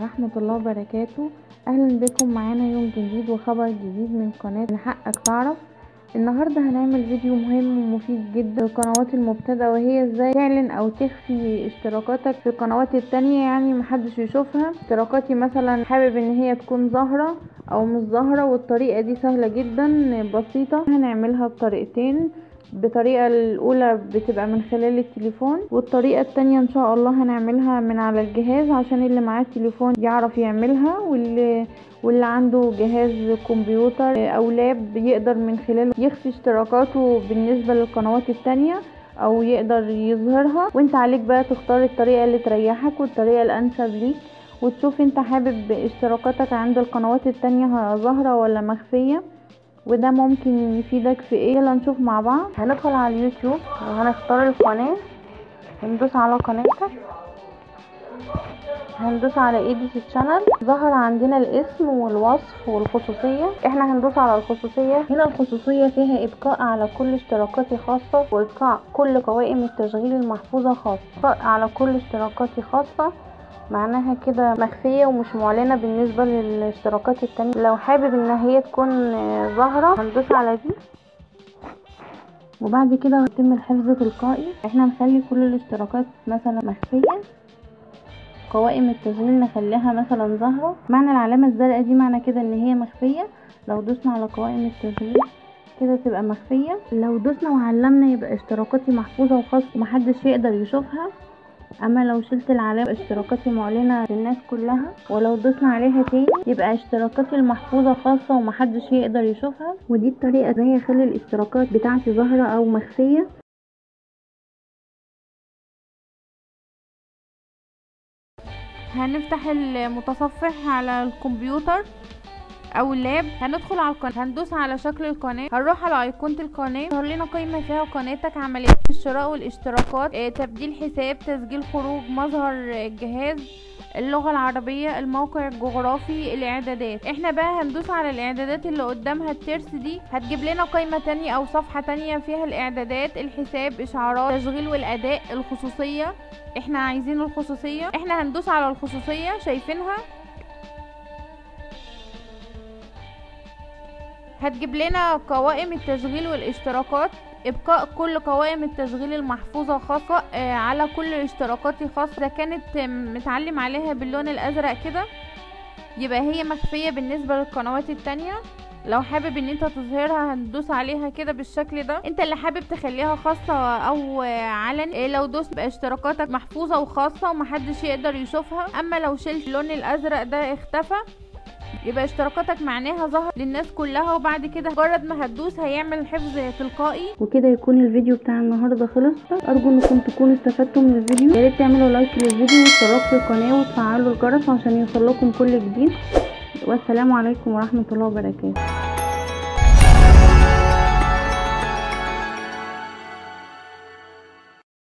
ورحمة الله وبركاته أهلا بكم معانا يوم جديد وخبر جديد من قناة من حقك تعرف النهاردة هنعمل فيديو مهم ومفيد جدا للقنوات المبتدئة وهي ازاي تعلن او تخفي اشتراكاتك في القنوات التانية يعني محدش يشوفها اشتراكاتي مثلا حابب ان هي تكون ظاهرة او مش ظاهرة والطريقة دي سهلة جدا بسيطة هنعملها بطريقتين بطريقة الأولى بتبقى من خلال التليفون والطريقة التانية إن شاء الله هنعملها من على الجهاز عشان اللي معاه التليفون يعرف يعملها واللي واللي عنده جهاز كمبيوتر أو لاب يقدر من خلاله يخفي اشتراكاته بالنسبة للقنوات التانية أو يقدر يظهرها وانت عليك بقى تختار الطريقة اللي تريحك والطريقة الأنسب ليك وتشوف انت حابب اشتراكاتك عند القنوات التانية ظاهرة ولا مخفية وده ممكن يفيدك في ايه يلا نشوف مع بعض هندخل على اليوتيوب وهنختار القناة هندوس على قناتك هندوس على ايديت الشانل ظهر عندنا الاسم والوصف والخصوصية احنا هندوس على الخصوصية هنا الخصوصية فيها ابقاء على كل اشتراكاتي خاصة وابقاء كل قوائم التشغيل المحفوظة خاصة ابقاء على كل اشتراكاتي خاصة معناها كده مخفية ومش معلنة بالنسبة للاشتراكات التانية لو حابب ان هي تكون ظاهرة هندوس على دي وبعد كده هيتم الحفظ تلقائي احنا نخلي كل الاشتراكات مثلا مخفية قوائم التشغيل نخليها مثلا ظاهرة معنى العلامة الزرقاء دي معنى كده ان هي مخفية لو دوسنا على قوائم التشغيل كده تبقى مخفية لو دوسنا وعلمنا يبقى اشتراكاتي محفوظة وخاصة ومحدش يقدر يشوفها اما لو شلت العلامة اشتراكاتي معلنة للناس كلها ولو دوسنا عليها تاني يبقى اشتراكاتي المحفوظة خاصة ومحدش يقدر يشوفها ودي الطريقة ازاي اخلي الاشتراكات بتاعتي ظاهرة او مخفية هنفتح المتصفح على الكمبيوتر او اللاب هندخل على القناه هندوس على شكل القناه هنروح على ايقونه القناه يظهر لنا قائمه فيها قناتك عمليات الشراء والاشتراكات اه تبديل حساب تسجيل خروج مظهر الجهاز اللغة العربية الموقع الجغرافي الاعدادات احنا بقى هندوس على الاعدادات اللي قدامها الترس دي هتجيب لنا قائمة تانية او صفحة تانية فيها الاعدادات الحساب اشعارات تشغيل والاداء الخصوصية احنا عايزين الخصوصية احنا هندوس على الخصوصية شايفينها هتجيب لنا قوائم التشغيل والاشتراكات ابقاء كل قوائم التشغيل المحفوظة خاصة آه على كل اشتراكاتي خاصة اذا كانت متعلم عليها باللون الازرق كده يبقى هي مخفية بالنسبة للقنوات التانية لو حابب ان انت تظهرها هندوس عليها كده بالشكل ده انت اللي حابب تخليها خاصة او علني لو دوست بقى اشتراكاتك محفوظة وخاصة ومحدش يقدر يشوفها اما لو شلت اللون الازرق ده اختفى يبقى اشتراكاتك معناها ظهر للناس كلها وبعد كده مجرد ما هتدوس هيعمل حفظ تلقائي وكده يكون الفيديو بتاع النهارده خلص ارجو انكم تكونوا استفدتوا من الفيديو يا ريت تعملوا لايك للفيديو واشتراك في القناه وتفعلوا الجرس عشان يوصلكم كل جديد والسلام عليكم ورحمه الله وبركاته